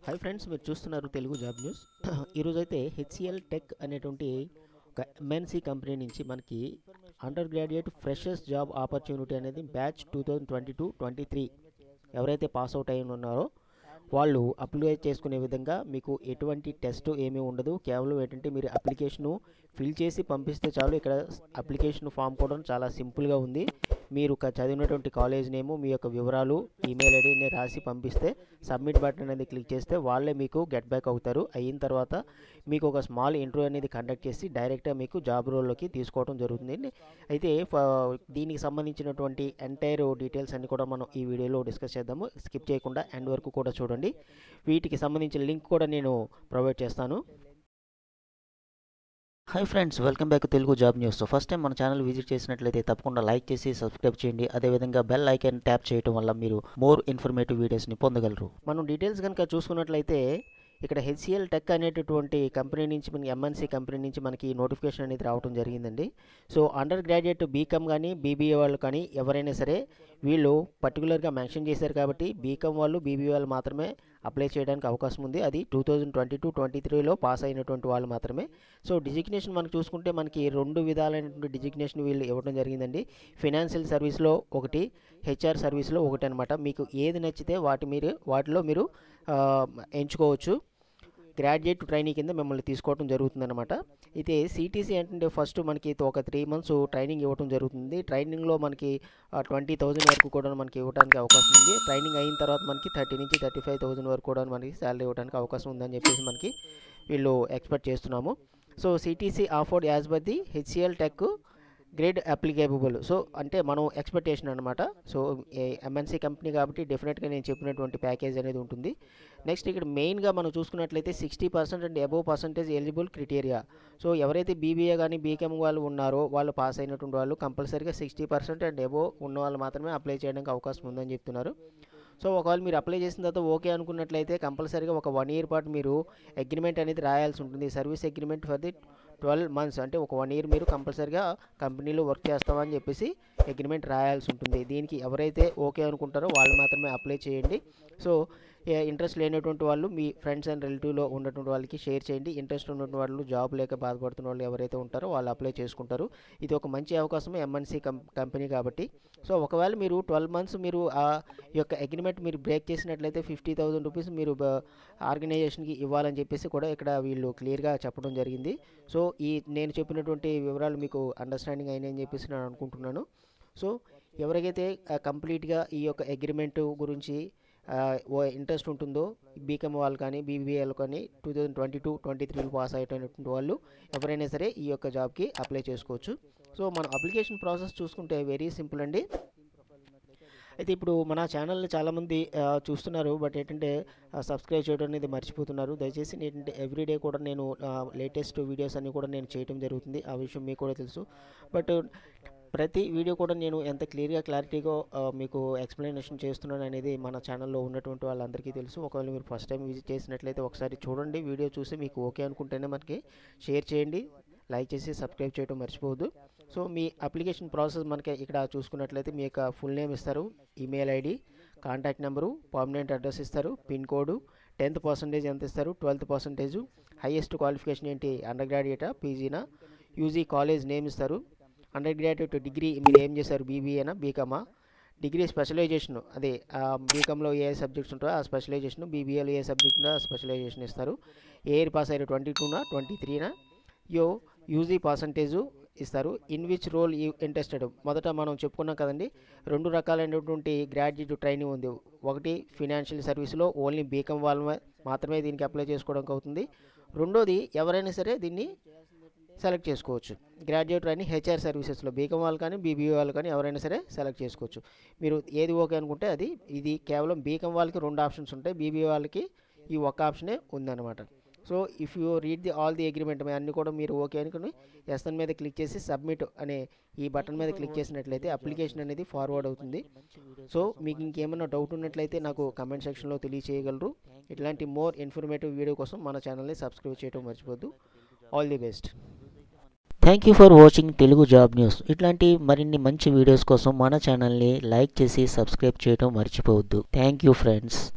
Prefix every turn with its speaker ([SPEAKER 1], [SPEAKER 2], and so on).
[SPEAKER 1] hi friends మీరు చూస్తున్నారు Telugu job news ఈరోజు అయితే హెచ్సిఎల్ టెక్ అనేటువంటి ఒక ఎంఎన్సి కంపెనీ నుంచి మనకి undergraduate freshers job opportunity అనేది batch two thousand twenty two twenty three ఎవరైతే పాస్ అవుట్ అయి ఉన్నారో వాళ్ళు అప్లై చేసుకునే విధంగా మీకు ఎటువంటి టెస్ట్ ఏమీ ఉండదు కేవలం ఏంటంటే మీరు అప్లికేషను ఫిల్ చేసి పంపిస్తే చాలు ఇక్కడ అప్లికేషన్ ఫామ్ కూడా చాలా సింపుల్గా ఉంది మీరు క- చదివినటువంటి కాలేజ్ నేము మీ యొక్క వివరాలు ఈమెయిల్ ఐడిని రాసి పంపిస్తే సబ్మిట్ బటన్ అనేది క్లిక్ చేస్తే వాళ్ళే మీకు గెట్ బ్యాక్ అవుతారు అయిన తర్వాత మీకు ఒక స్మాల్ ఇంటర్వ్యూ అనేది కండక్ట్ చేసి డైరెక్ట్గా మీకు జాబ్ రోల్లోకి తీసుకోవడం జరుగుతుంది అయితే ఫ- దీనికి సంబంధించినటువంటి ఎంటైర్ డీటెయిల్స్ అన్ని కూడా మనం ఈ వీడియోలో డిస్కస్ చేద్దాము స్కిప్ చేయకుండా ఎండ్ వరకు కూడా చూడండి వీటికి సంబంధించిన లింక్ కూడా నేను ప్రొవైడ్ చేస్తాను hi friends welcome back Telugu job news so first time మన ఛానల్ విజిట్ చేసినట్లయితే తప్పకుండా లైక్ చేసి సబ్స్క్రైబ్ చేయండి అదేవిధంగా బెల్ ఐకాన్ ట్యాప్ చేయడం వల్ల మీరు మోర్ ఇన్ఫర్మేటివ్ వీడియోస్ని పొందగలరు మనం డీటెయిల్స్ కనుక చూసుకున్నట్లయితే ఇక్కడ హెచ్సిఎల్ టెక్ అనేటటువంటి కంపెనీ నుంచి మనకి ఎంఎన్సీ కంపెనీ నుంచి మనకి నోటిఫికేషన్ అనేది రావడం జరిగిందండి సో అండర్ గ్రాడ్యుయేట్ బీకామ్ కానీ బీబీఏ వాళ్ళు కానీ ఎవరైనా సరే వీళ్ళు పర్టికులర్గా మెన్షన్ చేశారు కాబట్టి బీకామ్ వాళ్ళు బీబీఏ వాళ్ళు మాత్రమే అప్లై చేయడానికి అవకాశం ఉంది అది two thousand twenty two twenty త్రీలో పాస్ అయినటువంటి వాళ్ళు మాత్రమే సో డిజిగ్నేషన్ మనకు చూసుకుంటే మనకి రెండు విధాలైనటువంటి డిజిగ్నేషన్ వీళ్ళు ఇవ్వడం జరిగిందండి ఫినాన్షియల్ సర్వీస్లో ఒకటి హెచ్ఆర్ సర్వీస్లో ఒకటి అనమాట మీకు ఏది నచ్చితే వాటి మీరు వాటిలో మీరు ఆ, ఎంచుకోవచ్చు గ్రాడ్యుయేట్ ట్రైనింగ్ కింద మిమ్మల్ని తీసుకోవడం జరుగుతుందన్నమాట అయితే సిటీసీ ఏంటంటే ఫస్ట్ మనకి ఒక త్రీ మంత్స్ ట్రైనింగ్ ఇవ్వడం జరుగుతుంది ట్రైనింగ్లో మనకి ట్వంటీ థౌజండ్ వరకు కూడా మనకి ఇవ్వడానికి అవకాశం ఉంది ట్రైనింగ్ అయిన తర్వాత మనకి థర్టీ నుంచి థర్టీ ఫైవ్ థౌజండ్ వరకు కూడా మనకి శాలరీ ఇవ్వడానికి అవకాశం ఉందని చెప్పేసి మనకి వీళ్ళు ఎక్స్పెక్ట్ చేస్తున్నాము so CTC offered as per the HCL tech grade applicable so అంటే మనం ఎక్స్పెక్టేషన్ అనమాట సో ఎంఎన్సీ కంపెనీ కాబట్టి డెఫినెట్గా నేను చెప్పినటువంటి ప్యాకేజ్ అనేది ఉంటుంది నెక్స్ట్ ఇక్కడ మెయిన్గా మనం చూసుకున్నట్లయితే sixty percent and above percentage eligible criteria so ఎవరైతే బీబీఏ కానీ బీకామ్ వాళ్ళు ఉన్నారో వాళ్ళు పాస్ అయినటువంటి వాళ్ళు కంపల్సరీగా సిక్స్టీ పర్సెంట్ అండ్ అబోవ్ ఉన్న వాళ్ళు మాత్రమే అప్లై చేయడానికి అవకాశం ఉందని చెప్తున్నారు సో ఒకవేళ మీరు అప్లై చేసిన తర్వాత ఓకే అనుకున్నట్లయితే కంపల్సరీగా ఒక వన్ ఇయర్ పాటు మీరు అగ్రిమెంట్ అనేది రాయాల్సి ఉంటుంది service agreement for the twelve months అంటే ఒక వన్ ఇయర్ మీరు కంపల్సరీగా కంపెనీలో వర్క్ చేస్తామని చెప్పేసి అగ్రిమెంట్ రాయాల్సి ఉంటుంది దీనికి ఎవరైతే ఓకే అనుకుంటారో వాళ్ళు మాత్రమే అప్లై చేయండి సో ఇంట్రెస్ట్ లేనటువంటి వాళ్ళు మీ ఫ్రెండ్స్ అండ్ రిలేటివ్లో ఉన్నటువంటి వాళ్ళకి షేర్ చేయండి ఇంట్రెస్ట్ ఉన్నటువంటి వాళ్ళు జాబ్ లేక బాధపడుతున్న వాళ్ళు ఎవరైతే ఉంటారో వాళ్ళు అప్లై చేసుకుంటారు ఇది ఒక మంచి అవకాశం ఎంఎన్సీ కం కంపెనీ కాబట్టి సో ఒకవేళ మీరు ట్వెల్వ్ మంత్స్ మీరు ఆ యొక్క అగ్రిమెంట్ మీరు బ్రేక్ చేసినట్లయితే ఫిఫ్టీ థౌసండ్ రూపీస్ మీరు ఆర్గనైజేషన్కి ఇవ్వాలని చెప్పేసి కూడా ఇక్కడ వీళ్ళు క్లియర్గా చెప్పడం జరిగింది సో ఈ నేను చెప్పినటువంటి వివరాలు మీకు అండర్స్టాండింగ్ అయినాయని చెప్పేసి నేను అనుకుంటున్నాను సో ఎవరికైతే కంప్లీట్గా ఈ యొక్క అగ్రిమెంట్ గురించి ఇంట్రెస్ట్ ఉంటుందో బీకామ్ వాళ్ళు కానీ బీబీఏలు కానీ two thousand twenty two twenty త్రీలో పాస్ అయ్యేటటువంటి వాళ్ళు ఎవరైనా సరే ఈ యొక్క జాబ్కి అప్లై చేసుకోవచ్చు సో మనం అప్లికేషన్ ప్రాసెస్ చూసుకుంటే వెరీ సింపుల్ అండి అయితే ఇప్పుడు మన ఛానల్ని చాలామంది ఆ, చూస్తున్నారు బట్ ఏంటంటే సబ్స్క్రైబ్ చేయడం అనేది మర్చిపోతున్నారు దయచేసి ఏంటంటే ఎవ్రీడే కూడా నేను లేటెస్ట్ వీడియోస్ అన్ని కూడా నేను చేయడం జరుగుతుంది ఆ విషయం మీకు కూడా తెలుసు బట్ ప్రతి వీడియో కూడా నేను ఎంత క్లియర్గా క్లారిటీగా ఆ, మీకు ఎక్స్ప్లెనేషన్ చేస్తున్నాను అనేది మన ఛానల్లో ఉన్నటువంటి వాళ్ళందరికీ తెలుసు ఒకవేళ మీరు ఫస్ట్ టైం విజిట్ చేసినట్లయితే ఒకసారి చూడండి వీడియో చూసి మీకు ఓకే అనుకుంటేనే మనకి షేర్ చేయండి లైక్ చేసి సబ్స్క్రైబ్ చేయడం మర్చిపోవద్దు సో మీ అప్లికేషన్ ప్రాసెస్ మనకి ఇక్కడ చూసుకున్నట్లయితే మీ యొక్క ఫుల్ నేమ్ ఇస్తారు email ID contact number permanent address ఇస్తారు పిన్ కోడ్ టెన్త్ పర్సంటేజ్ ఎంత ఇస్తారు ట్వెల్త్ పర్సంటేజ్ హైయెస్ట్ క్వాలిఫికేషన్ ఏంటి అండర్ గ్రాడ్యుయేటా పీజీనా యూజీ కాలేజ్ నేమ్ ఇస్తారు అండర్ గ్రాడ్యుయేట్ డిగ్రీ మీరు ఏం చేశారు బీబీఏనా బీకామా డిగ్రీ స్పెషలైజేషన్ అదే బీకామ్లో ఏ సబ్జెక్ట్స్ ఉంటాయో ఆ స్పెషలైజేషన్ బీబీఏలో ఏ సబ్జెక్ట్ ఉందో ఆ స్పెషలైజేషన్ ఇస్తారు ఏ ఇయర్ పాస్ అయ్యారు ట్వంటీ టూనా ట్వంటీ త్రీనా యో యూజీ పర్సంటేజు ఇస్తారు ఇన్ విచ్ రోల్ ఇంట్రెస్టెడ్ మొదట మనం చెప్పుకున్నాం కదండి రెండు రకాలైనటువంటి గ్రాడ్యుయేట్ ట్రైనింగ్ ఉంది ఒకటి ఫినాన్షియల్ సర్వీస్లో ఓన్లీ బీకామ్ వాళ్ళు మా- మాత్రమే దీనికి అప్లై చేసుకోవడానికి అవుతుంది రెండోది ఎవరైనా సరే దీన్ని సెలెక్ట్ చేసుకోవచ్చు గ్రాడ్యుయేట్ ట్రైనింగ్ హెచ్ఆర్ సర్వీసెస్లో బీకామ్ వాళ్ళు కానీ బీబీఏ వాళ్ళు కానీ ఎవరైనా సరే సెలెక్ట్ చేసుకోవచ్చు మీరు ఏది ఓకే అనుకుంటే అది ఇది కేవలం బీకామ్ వాళ్ళకి రెండు ఆప్షన్స్ ఉంటాయి బీబీఏ వాళ్ళకి ఈ ఒక్క ఆప్షనే ఉందన్నమాట so if you read the all the agreement అన్ని కూడా మీరు ఓకే అనుకుని ఎస్ఎన్ మీద క్లిక్ చేసి సబ్మిట్ అనే ఈ బటన్ మీద క్లిక్ చేసినట్లయితే అప్లికేషన్ అనేది ఫార్వర్డ్ అవుతుంది సో మీకు ఇంకేమైనా డౌట్ ఉన్నట్లయితే నాకు కమెంట్ సెక్షన్లో తెలియచేయగలరు ఇట్లాంటి మోర్ ఇన్ఫర్మేటివ్ వీడియో కోసం మన ఛానల్ని సబ్స్క్రైబ్ చేయడం మర్చిపోద్దు all the best thank you for watching Telugu job news ఇట్లాంటి మరిన్ని మంచి వీడియోస్ కోసం మన ఛానల్ని లైక్ చేసి సబ్స్క్రైబ్ చేయడం మర్చిపోవద్దు థ్యాంక్ యూ ఫ్రెండ్స్